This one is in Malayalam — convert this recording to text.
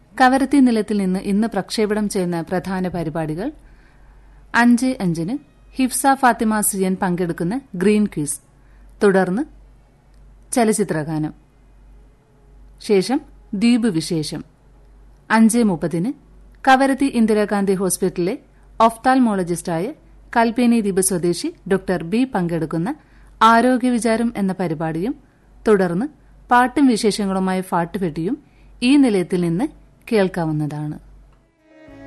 കവരത്തി നിലയത്തിൽ നിന്ന് ഇന്ന് പ്രക്ഷേപണം ചെയ്യുന്ന പ്രധാന പരിപാടികൾ അഞ്ച് അഞ്ചിന് ഹിഫ്സ ഫാത്തിമ സിയൻ പങ്കെടുക്കുന്ന ഗ്രീൻ ക്വിസ് തുടർന്ന് ചലച്ചിത്രഗാനം ശേഷം ദ്വീപ് വിശേഷം അഞ്ച് മുപ്പതിന് കവരത്തി ഇന്ദിരാഗാന്ധി ഹോസ്പിറ്റലിലെ ഒഫ്താൽമോളജിസ്റ്റായ കൽപ്പേനി ദ്വീപ് സ്വദേശി ഡോക്ടർ ബി പങ്കെടുക്കുന്ന ആരോഗ്യ വിചാരം എന്ന പരിപാടിയും തുടർന്ന് പാട്ടും വിശേഷങ്ങളുമായ പാട്ടുപെട്ടിയും ഈ നിലയത്തിൽ നിന്ന് കേൾക്കാവുന്നതാണ്